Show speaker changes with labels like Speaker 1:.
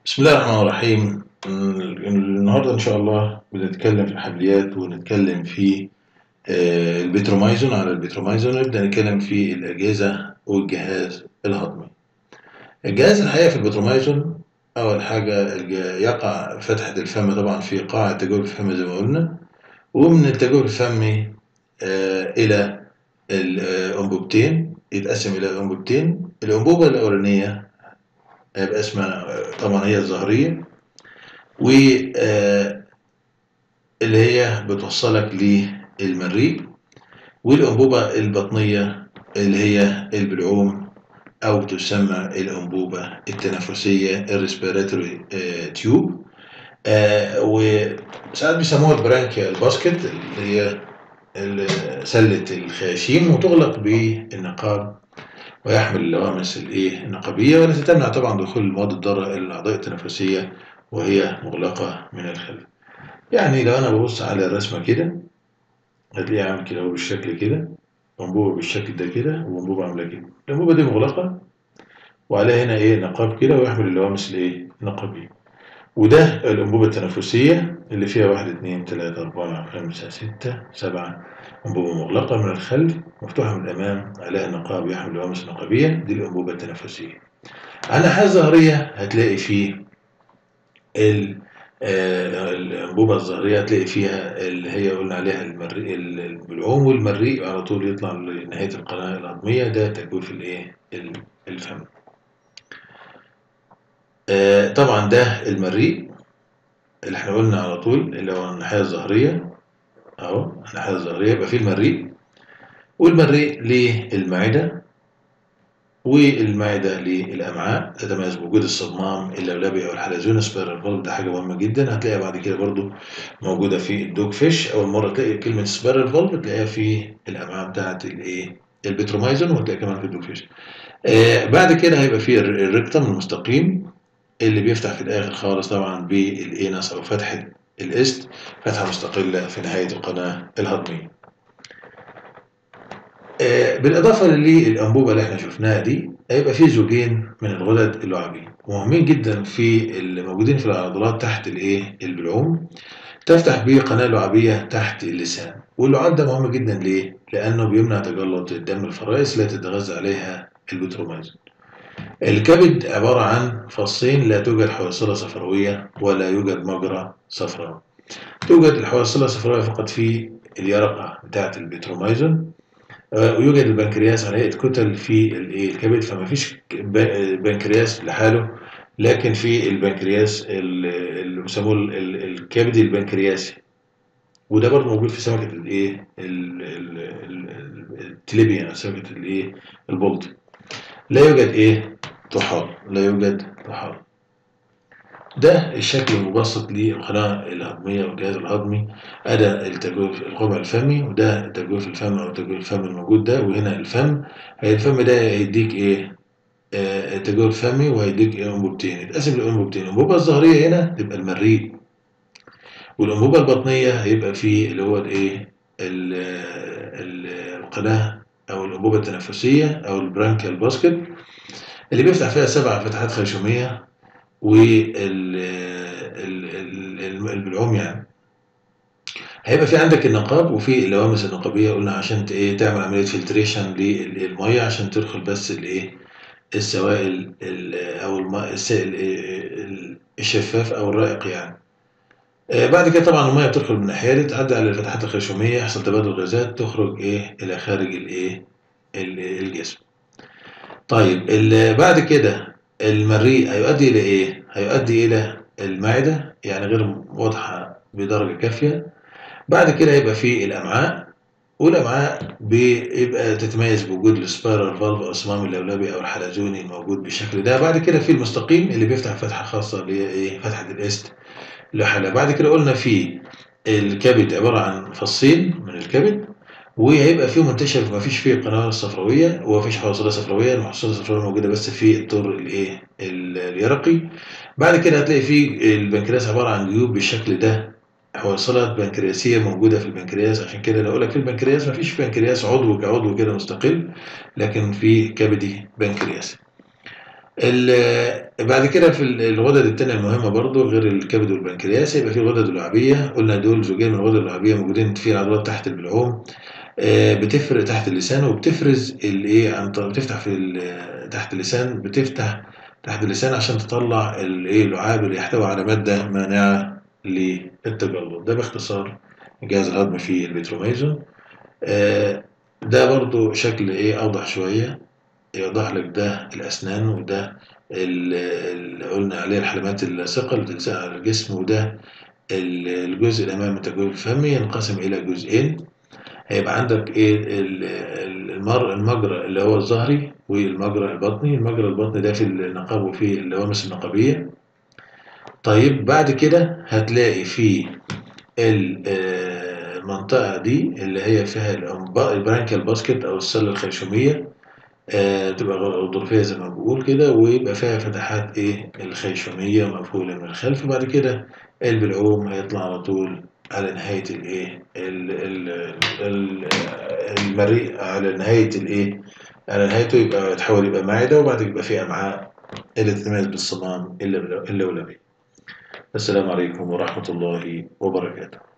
Speaker 1: بسم الله الرحمن الرحيم النهارده ان شاء الله بنتكلم في الحبليات ونتكلم في آه، البترومايزون على البترومايزون نبدا نتكلم في الاجهزه والجهاز الهضمي الجهاز الحقيقه في البترومايزون اول حاجه الج- يقع فتحه الفم طبعا في قاع التجويف الفمي زي ما قلنا ومن التجويف الفمي آه، الى الانبوبتين يتقسم الى انبوبتين الانبوبه الاولانيه هيبقى اسمها طبعا هي الظهريه و آه، اللي هي بتوصلك للمريء والأنبوبة البطنية اللي هي البلعوم أو تسمى الأنبوبة التنفسية الريسبيراتوري تيوب وساعات بيسموها البرانكيا الباسكت اللي هي ال- سلة الخياشيم وتغلق بالنقاب ويحمل اللوامس الايه النقبية والتي تمنع طبعا دخول المواد الضارة إلى الأعضاء التنفسية وهي مغلقة من الخلف يعني لو أنا ببص على الرسمة كده هتلاقيها عامل كده أهو بالشكل كده أنبوبة بالشكل ده كده وأنبوبة عاملة كده الأنبوبة دي مغلقة وعليها هنا إيه نقاب كده ويحمل اللوامس الإيه النقبية وده الأنبوبة التنفسية اللي فيها واحد اتنين تلاتة أربعة خمسة ستة سبعة أنبوبة مغلقة من الخلف مفتوحة من الأمام عليها نقاب يحمل اللوامس النقبية دي الأنبوبة التنفسية على الناحية الظهرية هتلاقي فيه ال- آه، الأنبوبة الظهرية هتلاقي فيها اللي هي قلنا عليها المريء البلعوم والمريء على طول يطلع لنهاية القناة الهضمية ده تجويف الإيه ال- الفم آه، طبعا ده المريء اللي احنا قلنا على طول اللي هو الناحية الظهرية أهو الناحية الظهرية يبقى فيه المريء والمريء للمعدة والمعدة للأمعاء تتميز بوجود الصمام اللولبي أو الحلزون سبيرال فالف ده حاجة مهمة جدا هتلاقيها بعد كده برضو موجودة في الدوج فيش أول مرة تلاقي كلمة سبيرال فالف تلاقيها في الأمعاء بتاعة الإيه البترومايزون وتلاقي كمان في الدوج فيش آه بعد كده هيبقى في الر- الريكتم المستقيم اللي بيفتح في الآخر خالص طبعا بالإينس أو فتحة الإست فتحة مستقلة في نهاية القناة الهضمية آه، بالإضافة للأنبوبة اللي احنا شفناها دي هيبقى في زوجين من الغدد اللعابية مهمين جدا في اللي موجودين في العضلات تحت الايه البلعوم تفتح به قناة لعابية تحت اللسان واللعاب ده مهم جدا ليه؟ لأنه بيمنع تجلط الدم الفرائس التي تتغذى عليها البترومايزون الكبد عبارة عن فصين لا توجد حويصلة صفراوية ولا يوجد مجرى صفراوي توجد الحويصلة الصفراوية فقط في اليرقة بتاعة البترومايزون آه، ويوجد البنكرياس على هيئة كتل في الإيه؟ الكبد فما فيش ب- بنكرياس لحاله لكن في البنكرياس ال- اللي بيسموه ال- ال- الكبدي البنكرياسي وده برضه موجود في سمكة الإيه؟ ال- ال- ال- ال- التليبيا سمكة الإيه؟ البلطي لا يوجد إيه؟ طحال لا يوجد طحال ده الشكل المبسط للقناة الهضمية والجهاز الهضمي أدا التجويف القمع الفمي وده تجويف الفم أو تجويف الفم الموجود ده وهنا الفم هي الفم ده هيديك إيه؟ آه تجويف فمي وهيديك إيه أنبوبتين يتقسم لأنبوبتين الأنبوبة الظهرية هنا تبقى المريء والأنبوبة البطنية هيبقى فيه اللي هو الإيه؟ ال- ال- القناة أو الأنبوبة التنفسية أو البرانكيال باسكت اللي بيفتح فيها سبع فتحات خيشومية والبلعوم يعني هيبقى في عندك النقاب وفي اللوامس النقابيه قلنا عشان ت- ايه تعمل عمليه فلتريشن للميه عشان تدخل بس الايه السوائل ال- او الماء السائل ال- الشفاف او الرائق يعني آه، بعد كده طبعا الميه بتدخل من الناحيه دي تعدي على الفتحات الخيشوميه يحصل تبادل غازات تخرج ايه الى خارج الايه ال- الجسم طيب ال- بعد كده المريء هيؤدي إلى إيه؟ هيؤدي إلى المعدة يعني غير واضحة بدرجة كافية بعد كده يبقى في الأمعاء والأمعاء بيبقى تتميز بوجود السبايرال فالف أو الصمام اللولبي أو الحلزوني الموجود بالشكل ده بعد كده في المستقيم اللي بيفتح فتحة خاصة اللي هي إيه؟ فتحة الإست لحالها بعد كده قلنا في الكبد عبارة عن فصين من الكبد وهيبقى فيه منتشر ما فيش فيه قنوات صفراويه وما فيش حوصله صفراويه المحصله الصفراويه موجوده بس في الطر الايه ال- اليرقي بعد كده هتلاقي فيه البنكرياس عباره عن جيوب بالشكل ده حوصلة بنكرياسية موجودة في البنكرياس عشان كده لو أقول لك في البنكرياس مفيش بنكرياس عضو كعضو كده مستقل لكن في كبدي بنكرياسي ال- بعد كده في ال- الغدد التانية المهمة برضو غير الكبد والبنكرياس يبقى في الغدد اللعابية قلنا دول زوجين من الغدد اللعابية موجودين في العضلات تحت البلعوم آه، بتفرق تحت اللسان وبتفرز الايه عن طريق- بتفتح في ال- تحت اللسان بتفتح تحت اللسان عشان تطلع الايه اللعاب اللي يحتوي على مادة مانعة للتجلط ده باختصار الجهاز الهضمي في البتروميزون آه، ده برضو شكل ايه اوضح شوية يوضح لك ده الأسنان وده اللي قلنا عليه الحلمات اللاصقة اللي بتلزق على الجسم وده ال- الجزء الأمامي من التجويف الفمي ينقسم إلى جزئين هيبقى عندك إيه ال- ال- المر المجرى اللي هو الظهري والمجرى البطني المجرى البطني ده في النقاب وفي اللوامس النقابية طيب بعد كده هتلاقي في ال- آه، المنطقة دي اللي هي فيها الأنبا- البرانكيال باسكت أو السلة الخيشومية آه، تبقى غ- ظرفية زي ما بقول كده ويبقى فيها فتحات ايه الخيشومية مقفولة من الخلف وبعد كده البلعوم هيطلع على طول على نهاية الايه ال- ال- ال- المريء على نهاية الايه على نهايته يبقى يتحول يبقى معدة وبعد كده يبقى فيه أمعاء اللي تتميز بالصمام إلا إلا ولبي السلام عليكم ورحمة الله وبركاته